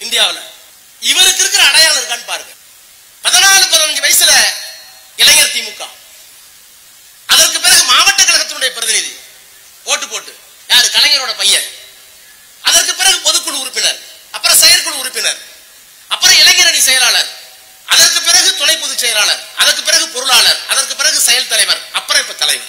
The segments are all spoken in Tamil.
இந்தியாவுல இவருக்கு இருக்கிற அடையாளம் இருக்கான்னு பாருங்க பதினாலு பதினஞ்சு வயசுல இளைஞர் திமுக அதற்கு பிறகு மாவட்ட கழகத்தினுடைய பிரதிநிதி ஓட்டு போட்டு யாரு கலைஞரோட பையன் அதற்கு பிறகு பொதுக்குழு உறுப்பினர் அப்புறம் செயற்குழு உறுப்பினர் அப்புறம் இளைஞரணி செயலாளர் அதற்கு பிறகு துணை பொதுச் செயலாளர் அதற்கு பிறகு பொருளாளர் அதற்கு பிறகு செயல் தலைவர் அப்புறம் இப்ப தலைவர்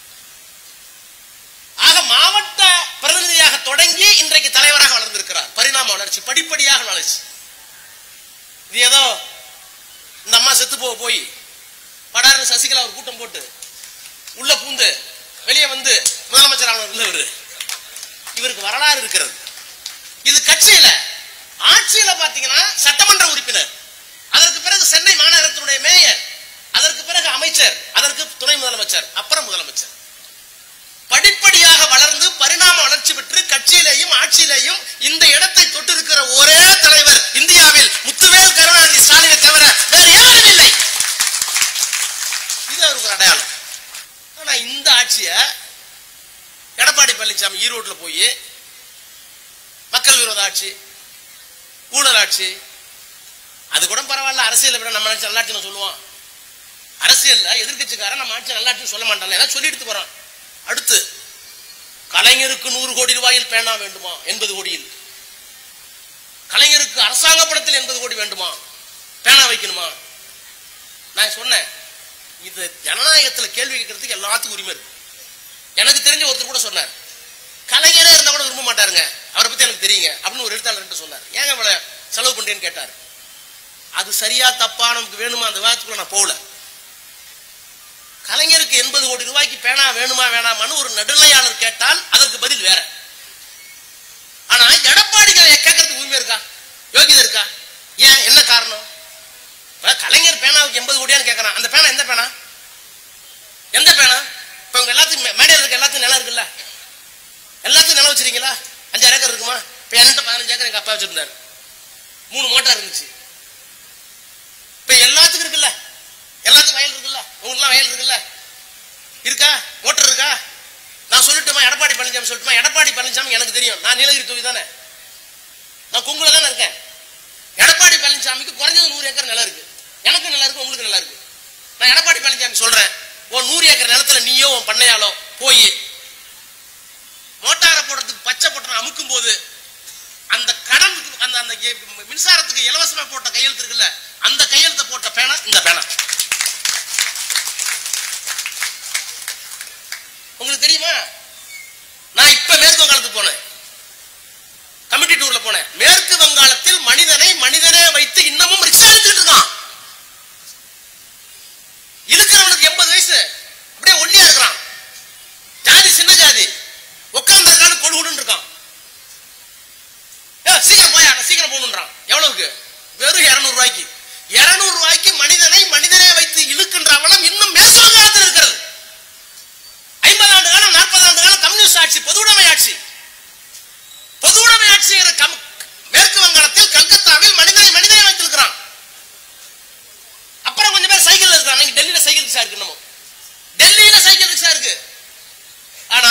ஆக மாவட்ட பிரதிநிதியாக தொடங்கி இன்றைக்கு தலைவராக வளர்ந்திருக்கிறார் பரிணாம வளர்ச்சி படிப்படியாக வளர்ச்சி இது ஏதோ இந்த அம்மா செத்து போக போய் படாரு சசிகலா ஒரு கூட்டம் போட்டு உள்ள பூந்து வெளியே வந்து முதலமைச்சர் ஆனவர் இவரு இவருக்கு வரலாறு இருக்கிறது இது கட்சியில ஆட்சியில பாத்தீங்கன்னா சட்டமன்ற உறுப்பினர் அதற்கு பிறகு சென்னை மாநகரத்தினுடைய மேயர் அதற்கு பிறகு அமைச்சர் அதற்கு துணை முதலமைச்சர் அப்புறம் முதலமைச்சர் படிப்படியாக வளர்ந்து பரிணாம வளர்ச்சி பெற்று கட்சியிலேயும் ஆட்சியிலேயும் இந்த இடத்தை தொட்டிருக்கிற ஒரே தலைவர் இந்தியாவில் முத்துவேல் கருணாநிதி ஸ்டாலினை தவிர வேறு யாரும் இல்லை இது அவருக்கு ஒரு அடையாளம் ஆனா இந்த ஆட்சிய எடப்பாடி பழனிசாமி ஈரோட்ல போய் மக்கள் விரோத ஆட்சி ஊழல் ஆட்சி அது கூட பரவாயில்ல அரசியல் விட நம்ம ஆட்சி நல்லாட்சி சொல்லுவோம் அரசியல்ல எதிர்க்கட்சிக்காரன் நம்ம ஆட்சி நல்லாட்சி சொல்ல மாட்டாங்க ஏதாவது சொல்லிட்டு போறான் அடுத்து கலைஞருக்கு நூறு கோடி ரூபாயில் பேனா வேண்டுமா எண்பது கோடியில் கலைஞருக்கு அரசாங்க படத்தில் எண்பது கோடி வேண்டுமா பேனா வைக்கணுமா நான் சொன்னேன் இது ஜனநாயகத்துல கேள்வி கேட்கறதுக்கு எல்லாத்துக்கும் உரிமை இருக்கு எனக்கு தெரிஞ்ச ஒருத்தர் கூட சொன்னார் கலைஞரே இருந்தா கூட விரும்ப மாட்டாருங்க அவரை பத்தி எனக்கு தெரியுங்க அப்படின்னு ஒரு எழுத்தாளர் சொன்னார் ஏங்க இவ்வளவு செலவு பண்றேன்னு கேட்டார் அது சரியா தப்பா நமக்கு வேணுமா அந்த விவாதத்துக்குள்ள நான் போகல கலைஞருக்கு எண்பது கோடி ரூபாய்க்கு பேனா வேணுமா வேணாமான்னு ஒரு நடுநிலையாளர் கேட்டால் அதற்கு பதில் வேற ஆனா எடப்பாடி கேட்கறதுக்கு உரிமை இருக்கா யோகிதை இருக்கா ஏன் என்ன காரணம் இப்ப கலைஞர் பேனாவுக்கு எண்பது கோடியான்னு கேட்கறான் அந்த பேனா எந்த பேனா எந்த பேனா இப்ப உங்க எல்லாத்துக்கும் மே- மேடையில் இருக்க எல்லாத்துக்கும் நிலம் இருக்குல்ல எல்லாத்துக்கும் நிலம் வச்சிருக்கீங்களா அஞ்சாறு ஏக்கர் இருக்குமா இப்ப என்கிட்ட பதினஞ்சு ஏக்கர் எங்க அப்பா வச்சிருந்தாரு மூணு மோட்டார் இருந்துச்சு இப்ப எல்லாத்துக்கும் இருக்குல்ல எல்லாத்துக்கும் வயல் இருக்குல்ல உங்களுக்குலாம் வயல் இருக்குல்ல இருக்கா மோட்டர் இருக்கா நான் சொல்லட்டுமா எடப்பாடி பழனிசாமி சொல்லட்டுமா எடப்பாடி பழனிசாமி எனக்கு தெரியும் நான் நீலகிரி தொகுதி தானே நான் கொங்குல தானே இருக்கேன் எடப்பாடி பழனிசாமிக்கு குறைஞ்சது நூறு ஏக்கர் நிலம் இருக்கு எனக்கு நிலம் இருக்கு உங்களுக்கு நிலம் இருக்கு நான் எடப்பாடி பழனிசாமி சொல்றேன் உன் நூறு ஏக்கர் நிலத்துல நீயோ உன் பண்ணையாலோ போய் மோட்டாரை போடுறதுக்கு பச்சை பொட்டனை அமுக்கும் போது அந்த கடன் அந்த அந்த எ- மின்சாரத்துக்கு இலவசமா போட்ட கையெழுத்து இருக்குல்ல அந்த கையெழுத்தை போட்ட பேனா இந்த பேனா உங்களுக்கு தெரியுமா நான் இப்ப மேற்கு வங்காளத்துக்கு போனேன் கமிட்டி டூர்ல போனேன் மேற்கு வங்காளத்தில் மனிதனை மனிதனே வைத்து இன்னமும் ரிக்ஷா எடுத்துட்டு இருக்கான் இருக்கிறவனுக்கு எண்பது வயசு அப்படியே ஒல்லியா இருக்கிறான் ஜாதி சின்ன ஜாதி உட்கார்ந்து இருக்கான்னு கொழுகுடுன்னு இருக்கான் ஏய், சீக்கிரம் போயா நான் சீக்கிரம் போகணுன்றான் எவ்வளவுக்கு வெறும் இருநூறு ரூபாய்க்கு இருநூறு ரூபாய்க்கு மனிதனை மனிதனே வைத்து இழுக்கின்ற அவலம் இன்னும் மேற்கு வங்காளத்தில் இருக்கிறது ஐம்பது ஆண்டு காலம் நாற்பது ஆண்டு காலம் கம்யூனிஸ்ட் ஆட்சி பொதுவுடைமை ஆட்சி பொதுவுடைமை ஆட்சிங்கிற கம்- மேற்கு வங்காளத்தில் கல்கத்தாவில் மனிதனை மனிதனை வைத்திருக்கிறான் அப்புறம் கொஞ்சம் பேர் சைக்கிள் இருக்கிறான் இன்னைக்கு டெல்லியில சைக்கிள் ரிக்ஷா இருக்கு இன்னமும் டெல்லியில சைக்கிள் ரிக்ஷா இருக்கு ஆனா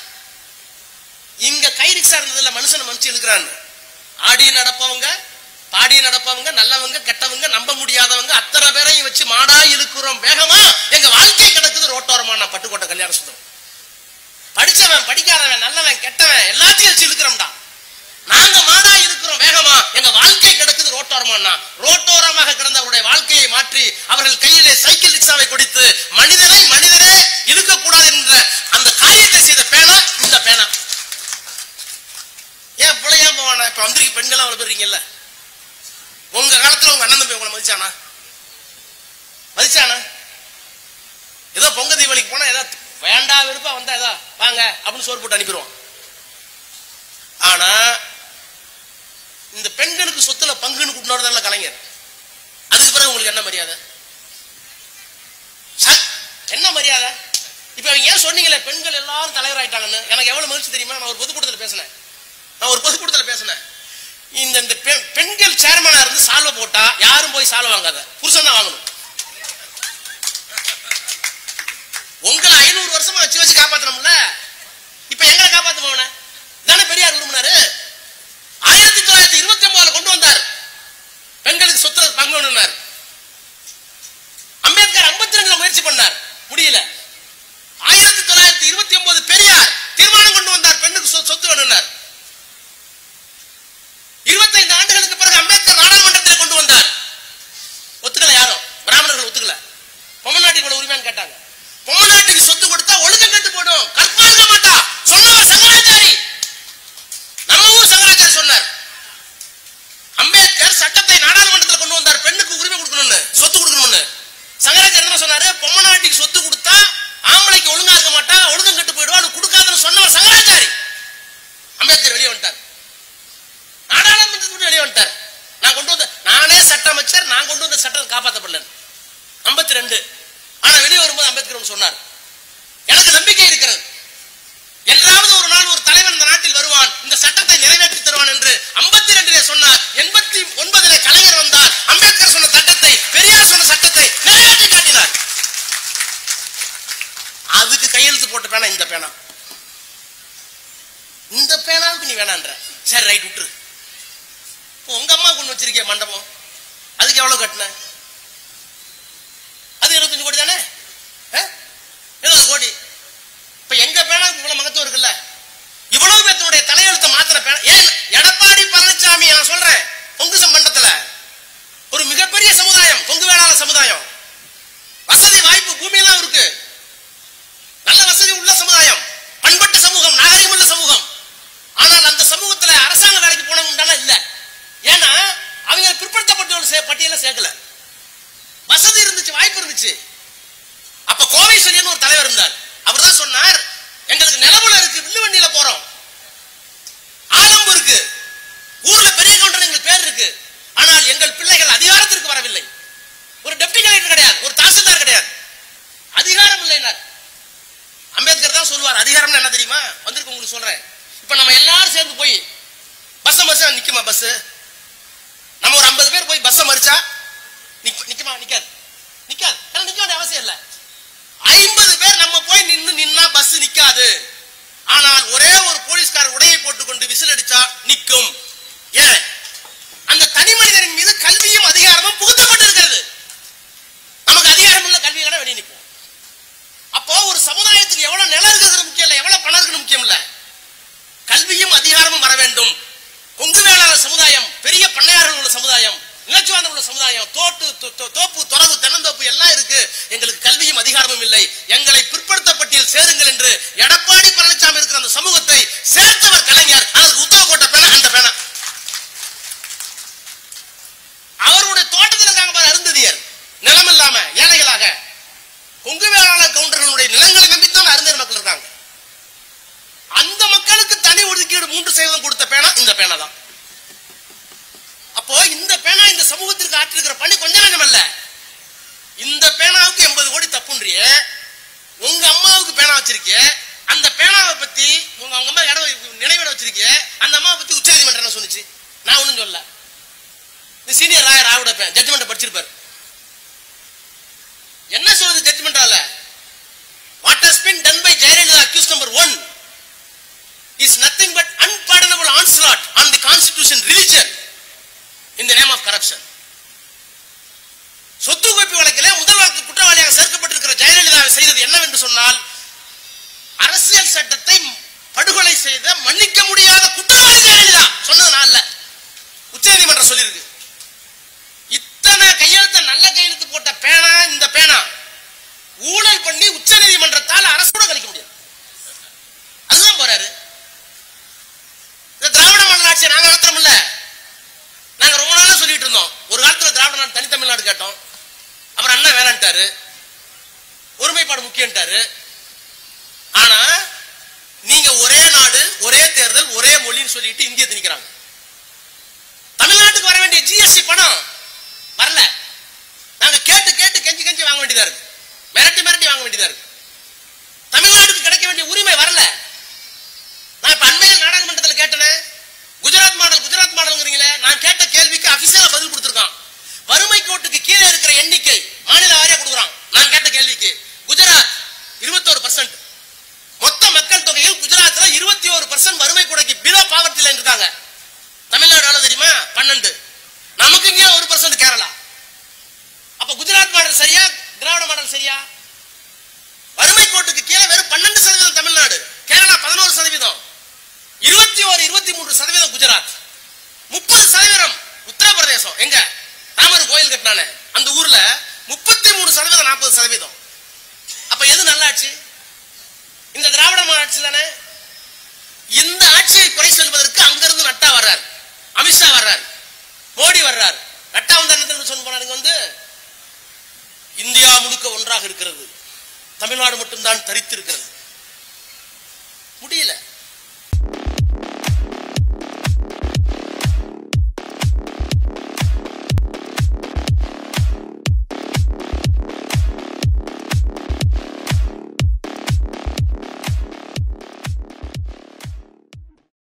இங்க கை ரிக்ஷா இருந்ததுல மனுஷனை மனுச்சு இருக்கிறான்னு ஆடி நடப்பவங்க பாடி நடப்பவங்க நல்லவங்க கெட்டவங்க நம்ப முடியாதவங்க அத்தனை பேரையும் வச்சு மாடா இழுக்கிறோம் வேகமா எங்க வாழ்க்கை கிடக்குது ரோட்டோரமா நான் பட்டுக்கோட்டை கல்யாண சுத்தம் படிச்சவன் படிக்காதவன் நல்லவன் கெட்டவன் எல்லாத்தையும் வச்சு இழுக்கிறோம்டா நாங்க மாடா இருக்கிறோம் வேகமா எங்க வாழ்க்கை கிடக்குது ரோட்டோரமானா ரோட்டோரமாக கிடந்தவருடைய வாழ்க்கையை மாற்றி அவர்கள் கையிலே சைக்கிள் ரிக்ஷாவை கொடுத்து மனிதனை மனிதனே இழுக்கக்கூடாது என்ற அந்த காரியத்தை செய்த பேனா இந்த பேனா ஏன் பிள்ளையா போவானா இப்ப வந்திருக்க பெண்கள் அவ்வளவு பேர் இருக்கீங்கல்ல உங்க காலத்துல உங்க அண்ணன் தம்பி உங்களை மதிச்சானா மதிச்சானா ஏதோ பொங்க தீபாவளிக்கு போனா ஏதோ வேண்டா விருப்பம் வந்தா ஏதோ வாங்க அப்படின்னு சோறு போட்டு அனுப்பிடுவோம் ஆனா இந்த பெண்களுக்கு சொத்துல பங்குன்னு கூட்டினு கலைஞர் அதுக்கு பிறகு உங்களுக்கு என்ன மரியாதை ச- என்ன மரியாதை இப்ப அவங்க ஏன் சொன்னீங்களே பெண்கள் எல்லாரும் தலைவர் ஆயிட்டாங்கன்னு எனக்கு எவ்வளவு மகிழ்ச்சி தெரியுமா நான் ஒரு பொதுக்கூட்டத்தில் பேசினேன் நான் ஒரு பொதுக்கூட்டத்தில் பேசினேன் இந்த இந்த பெண்- பெண்கள் சேர்மனா இருந்து சால்வை போட்டா யாரும் போய் சால்வை வாங்காத புருஷன் தான் வாங்கணும் உங்களை ஐநூறு வருஷமா வச்சு வச்சு காப்பாத்தணும்ல இப்ப எங்களை காப்பாத்த போன தானே பெரியார் விரும்பினாரு ஆயிரத்தி தொள்ளாயிரத்தி இருபத்தி ஒன்பதுல கொண்டு வந்தார் அங்க ஒண்ணுனார் அம்பேத்கர் 52 ரெண்டுல முயற்சி பண்ணார் முடியல ஆயிரத்தி தொள்ளாயிரத்தி இருபத்தி ஒன்பது பெரியார் தீர்மானம் கொண்டு வந்தார் பெண்ணுக்கு சொ- சொத்து வேணும்னார் இருபத்தைந்து ஆண்டுகளுக்கு பிறகு அம்பேத்கர் நாடாளுமன்றத்தில் கொண்டு வந்தார் ஒத்துக்கல யாரும் பிராமணர்கள் ஒத்துக்கல பொம்மநாட்டிக்கு இவ்வளவு உரிமைன்னு கேட்டாங்க பொம்மநாட்டிக்கு சொத்து கொடுத்தா ஒழுங்கம் கெட்டு போடும் கற்பா இருக்க மாட்டா சொன்னவர் சங்கராச்சாரி நம்ம ஊர் சங்கராச்சாரி சொன்னார் அம்பேத்கர் சட்டத்தை நாடாளுமன்றத்தில் கொண்டு வந்தார் பெண்ணுக்கு உரிமை கொடுக்கணும்னு சொத்து கொடுக்கணும்னு சங்கராச்சாரி என்ன சொன்னாரு பொம்மநாட்டிக்கு சொத்து கொடுத்தா ஆம்பளைக்கு ஒழுங்கா இருக்க மாட்டா ஒழுங்கம் கெட்டு போயிடுவான்னு கொடுக்காதுன்னு சொன்னவர் சங்கராச்சாரி அம்பேத்கர் வெளியே வந்துட்டார் நாடாளுமன்றத்துக்கு விட்டு வெளியே வந்துட்டார் நான் கொண்டு வந்த நானே சட்ட அமைச்சர் நான் கொண்டு வந்த சட்டம் காப்பாற்றப்படல ஐம்பத்தி ரெண்டு ஆனா வெளியே வரும்போது அம்பேத்கர் ஒண்ணு சொன்னார் எனக்கு நம்பிக்கை இருக்கிறது என்றாவது ஒரு நாள் ஒரு தலைவன் இந்த நாட்டில் வருவான் இந்த சட்டத்தை நிறைவேற்றி தருவான் என்று ஐம்பத்தி ரெண்டிலே சொன்னார் எண்பத்தி ஒன்பதிலே கலைஞர் வந்தார் அம்பேத்கர் சொன்ன சட்டத்தை பெரியார் சொன்ன சட்டத்தை நிறைவேற்றி காட்டினார் அதுக்கு கையெழுத்து போட்ட பேனா இந்த பேனா இந்த பேனாவுக்கு நீ வேணான்ற சரி ரைட் விட்டுரு இப்போ உங்க அம்மா கொண்டு வச்சிருக்கே மண்டபம் அதுக்கு எவ்வளவு கட்டின அது இருபத்தஞ்சு கோடி தானே ஆ? இருபது கோடி இப்ப எங்க பேனாவுக்கு இவ்வளவு மகத்துவம் இருக்குல்ல இவ்வளவு பேர்த்தனுடைய தலையெழுத்தை மாத்திர பேனா ஏன் எடப்பாடி பழனிசாமி நான் சொல்றேன் கொங்கு சம்பந்தத்துல ஒரு மிகப்பெரிய சமுதாயம் கொங்கு வேளாளர் சமுதாயம் வசதி வாய்ப்பு பூமியெல்லாம் இருக்கு நல்ல வசதி உள்ள சமுதாயம் பண்பட்ட சமூகம் நாகரிகம் உள்ள சமூகம் ஆனால் அந்த சமூகத்துல அரசாங்க வேலைக்கு போனவங்க இல்ல ஏன்னா அவங்க பிற்படுத்தப்பட்டவர்கள் சே- பட்டியல சேர்க்கல வசதி இருந்துச்சு வாய்ப்பு இருந்துச்சு அப்ப கோவை சரியன்னு ஒரு தலைவர் இருந்தார் அவர் தான் சொன்னார் எங்களுக்கு நிலவுல இருக்கு வில்லுவண்டியில போறோம் ஆலம்பு இருக்கு ஊர்ல பெரிய கவுண்டர் எங்களுக்கு பேர் இருக்கு ஆனால் எங்கள் பிள்ளைகள் அதிகாரத்திற்கு வரவில்லை ஒரு டெப்டி கலெக்டர் கிடையாது ஒரு தாசில்தார் கிடையாது அதிகாரம் இல்லைனார் அம்பேத்கர் தான் சொல்லுவார் அதிகாரம்னு என்ன தெரியுமா வந்திருக்கு உங்களுக்கு சொல்றேன் இப்ப நம்ம எல்லாரும் சேர்ந்து போய் பஸ் மறிச்சா நிக்குமா பஸ் நம்ம ஒரு 50 பேர் போய் பஸ் மறிச்சா நிக்க- நிக்குமா நிக்காது நிக்காது ஏன்னா நிக்க வேண்டிய அவசியம் இல்ல ஐம்பது பேர் நம்ம போய் நின்னு நின்னா பஸ் நிக்காது ஆனால் ஒரே ஒரு போலீஸ்கார் உடையை போட்டுக்கொண்டு விசில் அடிச்சா நிக்கும் ஏன் அந்த தனி மனிதனின் மீது கல்வியும் அதிகாரமும் புகுத்தப்பட்டிருக்கிறது நமக்கு அதிகாரம் இல்ல கல்வி இல்லைன்னா வெளியே நிற்போம் அப்போ ஒரு சமுதாயத்துக்கு எவ்வளவு நிலம் இருக்கிறது முக்கியம் இல்ல எவ்வளவு பணம் இருக்கிறது முக்கியம் இல்ல கல்வியும் அதிகாரமும் வர வேண்டும் கொங்கு வேளாளர் சமுதாயம் பெரிய பண்ணையார்கள் உள்ள சமுதாயம் நிலச்சுவாந்தர் உள்ள சமுதாயம் தோட்டு தோ- தோ- தோப்பு துறவு தென்னந்தோப்பு எல்லாம் இருக்கு எங்களுக்கு கல்வியும் அதிகாரமும் இல்லை எங்களை பிற்படுத்தப்பட்டியல் சேருங்கள் என்று எடப்பாடி பழனிசாமி இருக்கிற அந்த சமூகத்தை சேர்த்தவர் கலைஞர் அதற்கு உத்தரவு போட்ட பேனா அந்த பேனா அவருடைய தோட்டத்தில் இருக்காங்க பாரு அருந்ததியர் நிலம் இல்லாம ஏழைகளாக கொங்கு வேளாளர் கவுண்டர்களுடைய நிலங்களை நம்பித்தான் அறிஞர் மக்கள் இருக்காங்க அந்த மக்களுக்கு தனி ஒதுக்கீடு மூன்று சதவீதம் கொடுத்த பேனா இந்த பேனா தான் அப்போ இந்த பேனா இந்த சமூகத்திற்கு ஆற்றிருக்கிற பணி கொஞ்ச நேரம் அல்ல இந்த பேனாவுக்கு எண்பது கோடி தப்புன்றிய உங்க அம்மாவுக்கு பேனா வச்சிருக்கிய அந்த பேனாவை பத்தி உங்க அவங்க அம்மா இடம் நினைவிட வச்சிருக்கிய அந்த அம்மாவை பத்தி உச்சநீதிமன்றம் என்ன சொன்னுச்சு நான் ஒண்ணும் சொல்லல இந்த சீனியர் ராயர் ஆவிட ஜட்ஜ்மெண்ட் படிச்சிருப்பாரு என்ன சொல்லுது ஜட்ஜ்மெண்டால what has been done by Jayalalithaa accused number one is nothing but unpardonable onslaught on the constitution religion in the name of corruption சொத்து குவிப்பு வழக்கிலே முதல் வழக்கு குற்றவாளியாக சேர்க்கப்பட்டிருக்கிற ஜெயலலிதாவை செய்தது என்னவென்று சொன்னால் அரசியல் சட்டத்தை படுகொலை செய்த மன்னிக்க முடியாத குற்றவாளி ஜெயலலிதா சொன்னது நான் இல்ல உச்சநீதிமன்றம் சொல்லியிருக்கு இத்தனை கையெழுத்த நல்ல கையெழுத்து போட்ட பேனா இந்த பேனா ஊழல் பண்ணி உச்ச நீதிமன்றத்தால் அரசு கூட கழிக்க முடியாது அதுதான் போறாரு இந்த திராவிட மாடல் ஆட்சியை நாங்க நடத்துறோம்ல நாங்க ரொம்ப நாளா சொல்லிட்டு இருந்தோம் ஒரு காலத்துல திராவிட நாடு தனி தமிழ்நாடு கேட்டோம் அப்புறம் அண்ணா வேணான்ட்டாரு ஒருமைப்பாடு முக்கியம்ட்டாரு ஆனா நீங்க ஒரே நாடு ஒரே தேர்தல் ஒரே மொழின்னு சொல்லிட்டு இந்திய திணிக்கிறாங்க தமிழ்நாட்டுக்கு வர வேண்டிய ஜிஎஸ்டி பணம் வரல நாங்க கேட்டு கேட்டு கெஞ்சி கெஞ்சி வாங்க வேண்டியதா இருக்கு மிரட்டி மிரட்டி வாங்க வேண்டியதா இருக்கு தமிழ்நாட்டுக்கு கிடைக்க வேண்டிய உரிமை வரல நான் இப்ப அண்மையில் நாடாளுமன்றத்தில் கேட்டேனே குஜராத் மாடல் குஜராத் மாடல்ங்கிறீங்களே நான் கேட்ட கேள்விக்கு அபிஷியலா பதில் கொடுத்திருக்கான் வறுமை கோட்டுக்கு கீழே இருக்கிற எண்ணிக்கை மாநில வாரியா கொடுக்குறான் நான் கேட்ட கேள்விக்கு குஜராத் இருபத்தோரு பர்சன்ட் மொத்த மக்கள் தொகையில் குஜராத்ல இருபத்தி ஒரு பர்சன்ட் வறுமை கோடைக்கு பிலோ பாவர்ட்டி லைன் இருக்காங்க தமிழ்நாடு எவ்வளவு தெரியுமா பன்னெண்டு நமக்கு இங்கே ஒரு பர்சன்ட் கேரளா சரியா வறுமை கோட்டுக்கு கீழே வெறும் பன்னெண்டு சதவீதம் தமிழ்நாடு கேரளா பதினோரு சதவீதம் இருபத்தி ஒரு இருபத்தி மூன்று சதவீதம் குஜராத் முப்பது சதவீதம் உத்தரப்பிரதேசம் எங்க ராமர் கோயில் கட்டினானே அந்த ஊர்ல முப்பத்தி மூணு சதவீதம் நாற்பது சதவீதம் அப்ப எது நல்ல ஆட்சி இந்த திராவிட மாடல் ஆட்சி தானே இந்த ஆட்சியை குறை சொல்வதற்கு அங்கிருந்து நட்டா வர்றார் அமித்ஷா வர்றார் மோடி வர்றார் நட்டா வந்து என்ன தெரியுமா சொல்ல போனாருங்க வந்து இந்தியா முழுக்க ஒன்றாக இருக்கிறது தமிழ்நாடு மட்டும்தான் தரித்திருக்கிறது முடியல